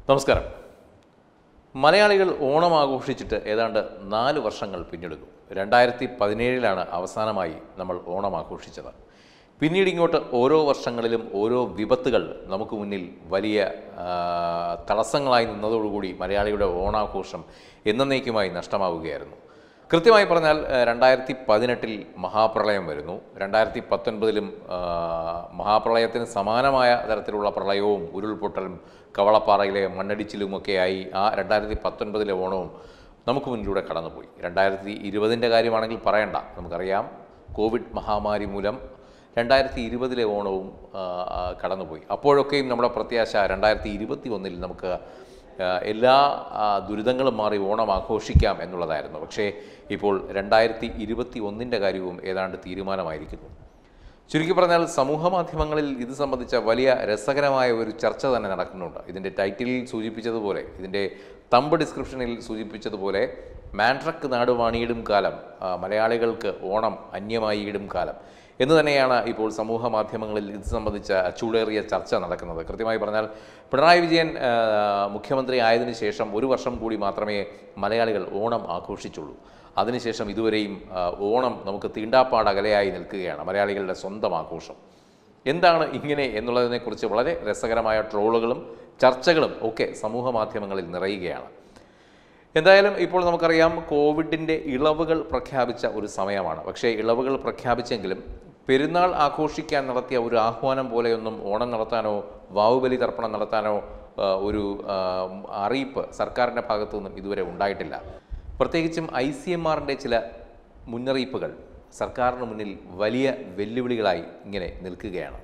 നമസ്കാരം മലയാളികൾ ഓണം ആഘോഷിച്ചിട്ട് ഏതാണ്ട് നാല് വർഷങ്ങൾ പിന്നിടുന്നു രണ്ടായിരത്തി പതിനേഴിലാണ് അവസാനമായി നമ്മൾ ഓണം ആഘോഷിച്ചത് പിന്നീട് ഇങ്ങോട്ട് ഓരോ വർഷങ്ങളിലും ഓരോ വിപത്തുകൾ നമുക്ക് മുന്നിൽ വലിയ ആ, തടസ്സങ്ങളായി നിന്നതോടുകൂടി മലയാളിയുടെ ഓണാഘോഷം എന്നേക്കുമായി നഷ്ടമാവുകയായിരുന്നു കൃത്യമായി പറഞ്ഞാൽ ഏഹ്, രണ്ടായിരത്തി പതിനെട്ടിൽ മഹാപ്രളയം വരുന്നു രണ്ടായിരത്തി പത്തൊൻപതിലും മഹാപ്രളയത്തിന് സമാനമായ തരത്തിലുള്ള പ്രളയവും ഉരുൾപൊട്ടലും കവളപ്പാറയിലെ മണ്ണടിച്ചിലുമൊക്കെയായി ആ രണ്ടായിരത്തി പത്തൊൻപതിലെ ഓണവും നമുക്ക് മുന്നിലൂടെ കടന്നുപോയി രണ്ടായിരത്തി ഇരുപതിൻ്റെ കാര്യമാണെങ്കിൽ പറയണ്ട നമുക്കറിയാം കോവിഡ് മഹാമാരി മൂലം രണ്ടായിരത്തി ഇരുപതിലെ ഓണവും ആ, ആ, കടന്നുപോയി അപ്പോഴൊക്കെയും നമ്മുടെ പ്രത്യാശ രണ്ടായിരത്തി ഇരുപത്തി ഒന്നിൽ നമുക്ക് ആ, എല്ലാ ആ, ദുരിതങ്ങളും മാറി ഓണം ആഘോഷിക്കാം എന്നുള്ളതായിരുന്നു പക്ഷേ ഇപ്പോൾ രണ്ടായിരത്തി ഇരുപത്തി ഒന്നിൻ്റെ കാര്യവും ഏതാണ്ട് തീരുമാനമായിരിക്കുന്നു ചുരുക്കി പറഞ്ഞാൽ സമൂഹ മാധ്യമങ്ങളിൽ ഇത് സംബന്ധിച്ച വലിയ രസകരമായ ഒരു ചർച്ച തന്നെ നടക്കുന്നുണ്ട് ഇതിൻ്റെ ടൈറ്റിലിൽ സൂചിപ്പിച്ചതുപോലെ ഇതിൻ്റെ തമ്പ് ഡിസ്ക്രിപ്ഷനിൽ സൂചിപ്പിച്ചതുപോലെ മാൻട്രക്ക് നാട് വാണിയിടും കാലം ആ, മലയാളികൾക്ക് ഓണം അന്യമായിയിടും കാലം എന്ന് തന്നെയാണ് ഇപ്പോൾ സമൂഹ മാധ്യമങ്ങളിൽ ഇത് സംബന്ധിച്ച ചൂടേറിയ ചർച്ച നടക്കുന്നത് കൃത്യമായി പറഞ്ഞാൽ പിണറായി വിജയൻ ആ, മുഖ്യമന്ത്രി ആയതിനു ശേഷം ഒരു വർഷം കൂടി മാത്രമേ മലയാളികൾ ഓണം ആഘോഷിച്ചുള്ളൂ അതിനുശേഷം ഇതുവരെയും ആ, ഓണം നമുക്ക് തീണ്ടാപ്പാട് അകലെയായി നിൽക്കുകയാണ് മലയാളികളുടെ സ്വന്തം ആഘോഷം എന്താണ് ഇങ്ങനെ എന്നുള്ളതിനെക്കുറിച്ച് വളരെ രസകരമായ ട്രോളുകളും ചർച്ചകളും ഒക്കെ സമൂഹ മാധ്യമങ്ങളിൽ നിറയുകയാണ് എന്തായാലും ഇപ്പോൾ നമുക്കറിയാം കോവിഡിൻ്റെ ഇളവുകൾ പ്രഖ്യാപിച്ച ഒരു സമയമാണ് പക്ഷേ ഇളവുകൾ പ്രഖ്യാപിച്ചെങ്കിലും പെരുന്നാൾ ആഘോഷിക്കാൻ നടത്തിയ ഒരു ആഹ്വാനം പോലെയൊന്നും ഓണം നടത്താനോ വാവുബലി തർപ്പണം നടത്താനോ ആ, ഒരു ആ, അറിയിപ്പ് സർക്കാരിൻ്റെ ഭാഗത്തു നിന്നും ഇതുവരെ ഉണ്ടായിട്ടില്ല പ്രത്യേകിച്ചും ഐ സി എം ആറിൻ്റെ ചില മുന്നറിയിപ്പുകൾ സർക്കാരിന് മുന്നിൽ വലിയ വെല്ലുവിളികളായി ഇങ്ങനെ നിൽക്കുകയാണ്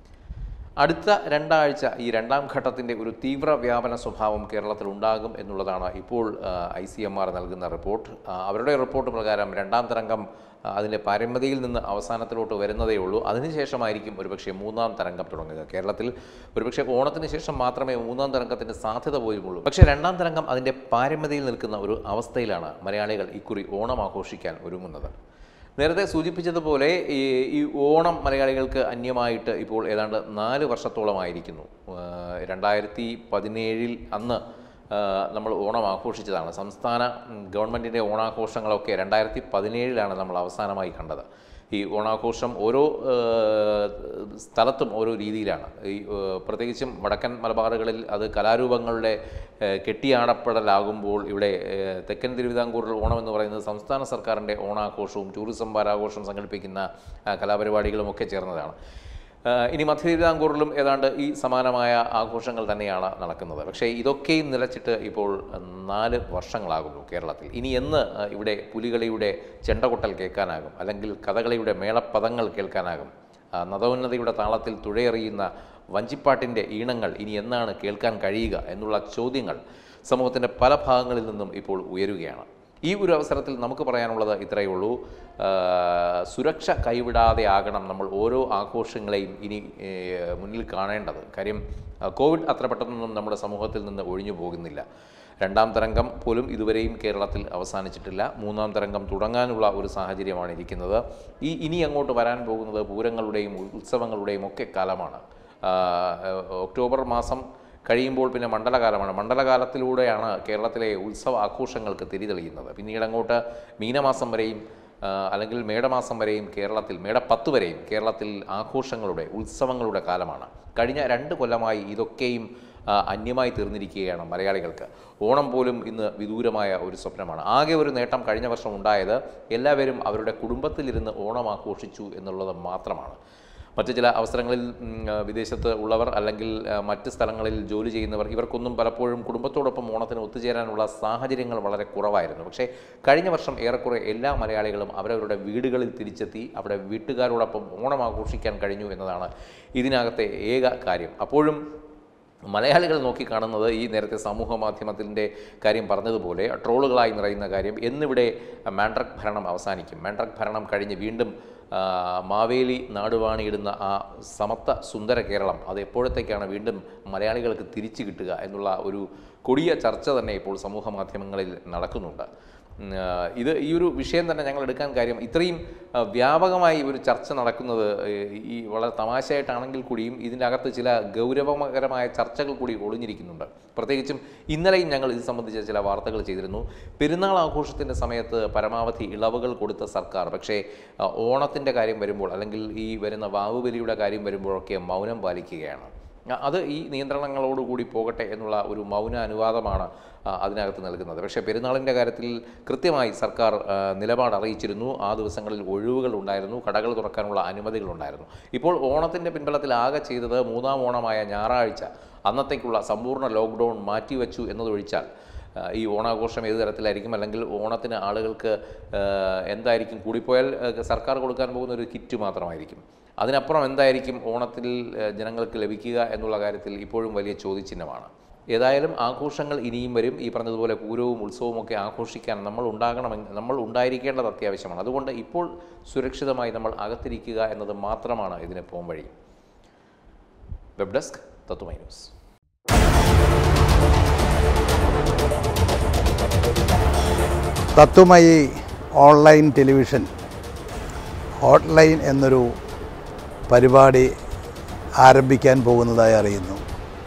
അടുത്ത രണ്ടാഴ്ച ഈ രണ്ടാം ഘട്ടത്തിൻ്റെ ഒരു തീവ്ര വ്യാപന സ്വഭാവം കേരളത്തിൽ ഉണ്ടാകും എന്നുള്ളതാണ് ഇപ്പോൾ ഐ സി എം ആർ നൽകുന്ന റിപ്പോർട്ട് ആ, അവരുടെ റിപ്പോർട്ട് പ്രകാരം രണ്ടാം തരംഗം ആ, അതിൻ്റെ പാരമ്യതയിൽ നിന്ന് അവസാനത്തിലോട്ട് വരുന്നതേ ഉള്ളൂ അതിനുശേഷമായിരിക്കും ഒരുപക്ഷെ മൂന്നാം തരംഗം തുടങ്ങുക കേരളത്തിൽ ഒരുപക്ഷെ ഓണത്തിന് ശേഷം മാത്രമേ മൂന്നാം തരംഗത്തിൻ്റെ സാധ്യത പോലുമുള്ളൂ പക്ഷേ രണ്ടാം തരംഗം അതിൻ്റെ പാരമ്യതയിൽ നിൽക്കുന്ന ഒരു അവസ്ഥയിലാണ് മലയാളികൾ ഇക്കുറി ഓണം ആഘോഷിക്കാൻ ഒരുങ്ങുന്നത് നേരത്തെ സൂചിപ്പിച്ചതുപോലെ ഈ ഈ ഓണം മലയാളികൾക്ക് അന്യമായിട്ട് ഇപ്പോൾ ഏതാണ്ട് നാല് വർഷത്തോളമായിരിക്കുന്നു ആഹ് രണ്ടായിരത്തി പതിനേഴിൽ അന്ന് ആഹ് നമ്മൾ ഓണം ആഘോഷിച്ചതാണ് സംസ്ഥാന ഉം, ഗവൺമെൻറ്റിൻ്റെ ഓണാഘോഷങ്ങളൊക്കെ രണ്ടായിരത്തി പതിനേഴിലാണ് നമ്മൾ അവസാനമായി കണ്ടത് ഈ ഓണാഘോഷം ഓരോ ആഹ്, സ്ഥലത്തും ഓരോ രീതിയിലാണ് ഈ ആഹ്, പ്രത്യേകിച്ചും വടക്കൻ മലബാറുകളിൽ അത് കലാരൂപങ്ങളുടെ ആഹ്, കെട്ടിയാടപ്പെടലാകുമ്പോൾ ഇവിടെ ആഹ്, തെക്കൻ തിരുവിതാംകൂറിൽ ഓണം എന്ന് പറയുന്നത് സംസ്ഥാന സർക്കാരിൻ്റെ ഓണാഘോഷവും ടൂറിസം വാരാഘോഷം സംഘടിപ്പിക്കുന്ന ആഹ്, കലാപരിപാടികളും ഒക്കെ ചേർന്നതാണ് ആഹ്, ഇനി മധ്യ തിരുവിതാംകൂറിലും ഏതാണ്ട് ഈ സമാനമായ ആഘോഷങ്ങൾ തന്നെയാണ് നടക്കുന്നത് പക്ഷേ ഇതൊക്കെയും നിലച്ചിട്ട് ഇപ്പോൾ നാല് വർഷങ്ങളാകുന്നു കേരളത്തിൽ ഇനി എന്ന് ആഹ്, ഇവിടെ പുലികളിയുടെ ചെണ്ടകൊട്ടൽ കേൾക്കാനാകും അല്ലെങ്കിൽ കഥകളിയുടെ മേളപ്പദങ്ങൾ കേൾക്കാനാകും ആ, നദോന്നതിയുടെ താളത്തിൽ തുഴയെറിയുന്ന വഞ്ചിപ്പാട്ടിൻ്റെ ഈണങ്ങൾ ഇനി എന്നാണ് കേൾക്കാൻ കഴിയുക എന്നുള്ള ചോദ്യങ്ങൾ സമൂഹത്തിൻ്റെ പല ഭാഗങ്ങളിൽ നിന്നും ഇപ്പോൾ ഉയരുകയാണ് ഈ ഒരു അവസരത്തിൽ നമുക്ക് പറയാനുള്ളത് ഇത്രയേ ഉള്ളൂ ആ, സുരക്ഷ കൈവിടാതെ ആകണം നമ്മൾ ഓരോ ആഘോഷങ്ങളെയും ഇനി ഏ, മുന്നിൽ കാണേണ്ടത് കാര്യം ആ, കോവിഡ് അത്ര പെട്ടെന്നൊന്നും നമ്മുടെ സമൂഹത്തിൽ നിന്ന് ഒഴിഞ്ഞു പോകുന്നില്ല രണ്ടാം തരംഗം പോലും ഇതുവരെയും കേരളത്തിൽ അവസാനിച്ചിട്ടില്ല മൂന്നാം തരംഗം തുടങ്ങാനുള്ള ഒരു സാഹചര്യമാണ് ഇരിക്കുന്നത് ഈ ഇനി അങ്ങോട്ട് വരാൻ പോകുന്നത് പൂരങ്ങളുടെയും ഉത്സവങ്ങളുടെയും ഒക്കെ കാലമാണ് ആ, ഒക്ടോബർ മാസം കഴിയുമ്പോൾ പിന്നെ മണ്ഡലകാലമാണ് മണ്ഡലകാലത്തിലൂടെയാണ് കേരളത്തിലെ ഉത്സവ ആഘോഷങ്ങൾക്ക് തിരിതെളിയുന്നത് പിന്നീട് അങ്ങോട്ട് മീനമാസം വരെയും ആ, അല്ലെങ്കിൽ മേടമാസം വരെയും കേരളത്തിൽ മേടപ്പത്ത് വരെയും കേരളത്തിൽ ആഘോഷങ്ങളുടെ ഉത്സവങ്ങളുടെ കാലമാണ് കഴിഞ്ഞ രണ്ട് കൊല്ലമായി ഇതൊക്കെയും ആ, അന്യമായി തീർന്നിരിക്കുകയാണ് മലയാളികൾക്ക് ഓണം പോലും ഇന്ന് വിദൂരമായ ഒരു സ്വപ്നമാണ് ആകെ ഒരു നേട്ടം കഴിഞ്ഞ വർഷം ഉണ്ടായത് എല്ലാവരും അവരുടെ കുടുംബത്തിലിരുന്ന് ഓണം ആഘോഷിച്ചു എന്നുള്ളത് മാത്രമാണ് മറ്റ് ചില അവസരങ്ങളിൽ ഉം, ആ, വിദേശത്ത് ഉള്ളവർ അല്ലെങ്കിൽ ആ, മറ്റ് സ്ഥലങ്ങളിൽ ജോലി ചെയ്യുന്നവർ ഇവർക്കൊന്നും പലപ്പോഴും കുടുംബത്തോടൊപ്പം ഓണത്തിന് ഒത്തുചേരാനുള്ള സാഹചര്യങ്ങൾ വളരെ കുറവായിരുന്നു പക്ഷേ കഴിഞ്ഞ വർഷം ഏറെക്കുറെ എല്ലാ മലയാളികളും അവരവരുടെ വീടുകളിൽ തിരിച്ചെത്തി അവിടെ വീട്ടുകാരോടൊപ്പം ഓണം ആഘോഷിക്കാൻ കഴിഞ്ഞു എന്നതാണ് ഇതിനകത്തെ ഏക കാര്യം അപ്പോഴും മലയാളികൾ നോക്കിക്കാണുന്നത് ഈ നേരത്തെ സമൂഹ മാധ്യമത്തിൻ്റെ കാര്യം പറഞ്ഞതുപോലെ ട്രോളുകളായി നിറയുന്ന കാര്യം എന്നിവിടെ മാൻഡ്രക് ഭരണം അവസാനിക്കും മാൻഡ്രക് ഭരണം കഴിഞ്ഞ് വീണ്ടും ആ, മാവേലി നാടുവാണിയിടുന്ന ആ സമത്വ സുന്ദര കേരളം അത് എപ്പോഴത്തേക്കാണ് വീണ്ടും മലയാളികൾക്ക് തിരിച്ചു കിട്ടുക എന്നുള്ള ഒരു കൊടിയ ചർച്ച തന്നെ ഇപ്പോൾ സമൂഹ മാധ്യമങ്ങളിൽ നടക്കുന്നുണ്ട് ഉം, ആ, ഇത് ഈ ഒരു വിഷയം തന്നെ ഞങ്ങൾ എടുക്കാൻ കാര്യം ഇത്രയും ആ, വ്യാപകമായി ഒരു ചർച്ച നടക്കുന്നത് ഏഹ്, ഈ വളരെ തമാശയായിട്ടാണെങ്കിൽ കൂടിയും ഇതിൻ്റെ അകത്ത് ചില ഗൗരവകരമായ ചർച്ചകൾ കൂടി ഒളിഞ്ഞിരിക്കുന്നുണ്ട് പ്രത്യേകിച്ചും ഇന്നലെയും ഞങ്ങൾ ഇത് സംബന്ധിച്ച ചില വാർത്തകൾ ചെയ്തിരുന്നു പെരുന്നാൾ ആഘോഷത്തിൻ്റെ സമയത്ത് പരമാവധി ഇളവുകൾ കൊടുത്ത സർക്കാർ പക്ഷേ ആ, ഓണത്തിൻ്റെ കാര്യം വരുമ്പോൾ അല്ലെങ്കിൽ ഈ വരുന്ന വാവുബലിയുടെ കാര്യം വരുമ്പോഴൊക്കെ മൗനം പാലിക്കുകയാണ് ആ, അത് ഈ നിയന്ത്രണങ്ങളോടുകൂടി പോകട്ടെ എന്നുള്ള ഒരു മൗന അനുവാദമാണ് ആ, അതിനകത്ത് നൽകുന്നത് പക്ഷേ പെരുന്നാളിൻ്റെ കാര്യത്തിൽ കൃത്യമായി സർക്കാർ ആ, നിലപാട് അറിയിച്ചിരുന്നു ആ ദിവസങ്ങളിൽ ഒഴിവുകൾ ഉണ്ടായിരുന്നു കടകൾ തുറക്കാനുള്ള അനുമതികൾ ഉണ്ടായിരുന്നു ഇപ്പോൾ ഓണത്തിൻ്റെ പിൻബലത്തിൽ ആകെ ചെയ്തത് മൂന്നാം ഓണമായ ഞായറാഴ്ച അന്നത്തേക്കുള്ള സമ്പൂർണ്ണ ലോക്ക്ഡൗൺ മാറ്റിവെച്ചു എന്നതൊഴിച്ചാൽ ആ, ഈ ഓണാഘോഷം ഏത് തരത്തിലായിരിക്കും അല്ലെങ്കിൽ ഓണത്തിന് ആളുകൾക്ക് ആ, എന്തായിരിക്കും കൂടിപ്പോയാൽ ആ, സർക്കാർ കൊടുക്കാൻ പോകുന്ന ഒരു കിറ്റ് മാത്രമായിരിക്കും അതിനപ്പുറം എന്തായിരിക്കും ഓണത്തിൽ ആ, ജനങ്ങൾക്ക് ലഭിക്കുക എന്നുള്ള കാര്യത്തിൽ ഇപ്പോഴും വലിയ ചോദ്യചിഹ്നമാണ് ഏതായാലും ആഘോഷങ്ങൾ ഇനിയും വരും ഈ പറഞ്ഞതുപോലെ പൂരവും ഉത്സവവും ഒക്കെ ആഘോഷിക്കാൻ നമ്മൾ ഉണ്ടാകണമെങ്കിൽ നമ്മൾ ഉണ്ടായിരിക്കേണ്ടത് അത്യാവശ്യമാണ് അതുകൊണ്ട് ഇപ്പോൾ സുരക്ഷിതമായി നമ്മൾ അകത്തിരിക്കുക എന്നത് മാത്രമാണ് ഇതിന് പോം വഴി വെബ് ഡെസ്ക് തത്തുമൈ news Tatwamayi online television hotline എന്നൊരു പരിപാടി ആരംഭിക്കാൻ പോകുന്നതായി അറിയുന്നു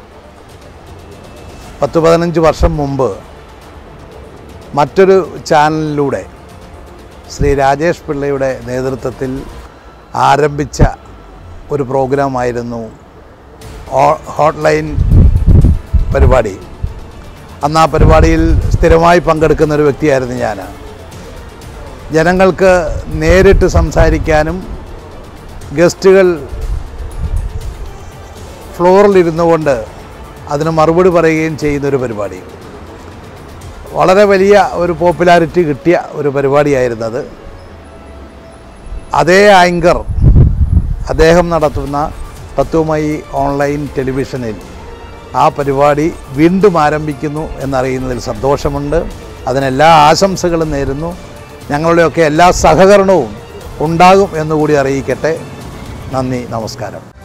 പത്ത് പതിനഞ്ച് വർഷം മുമ്പ് മറ്റൊരു ചാനലിലൂടെ ശ്രീ രാജേഷ് പിള്ളയുടെ നേതൃത്വത്തിൽ ആരംഭിച്ച ഒരു പ്രോഗ്രാമായിരുന്നു ഹോ- ഹോട്ട്ലൈൻ പരിപാടി അന്ന് ആ പരിപാടിയിൽ സ്ഥിരമായി പങ്കെടുക്കുന്ന ഒരു വ്യക്തിയായിരുന്നു ഞാൻ ജനങ്ങൾക്ക് നേരിട്ട് സംസാരിക്കാനും ഗസ്റ്റുകൾ ഫ്ലോറിലിരുന്നു കൊണ്ട് അതിന് മറുപടി പറയുകയും ചെയ്യുന്ന ഒരു പരിപാടി വളരെ വലിയ ഒരു പോപ്പുലാരിറ്റി കിട്ടിയ ഒരു പരിപാടിയായിരുന്നത് അതേ ആങ്കർ അദ്ദേഹം നടത്തുന്ന തത്വമയി ഓൺലൈൻ ടെലിവിഷനിൽ ആ പരിപാടി വീണ്ടും ആരംഭിക്കുന്നു എന്നറിയുന്നതിൽ സന്തോഷമുണ്ട് അതിനെല്ലാ ആശംസകളും നേരുന്നു ഞങ്ങളുടെയൊക്കെ എല്ലാ സഹകരണവും ഉണ്ടാകും എന്നുകൂടി അറിയിക്കട്ടെ നന്ദി നമസ്കാരം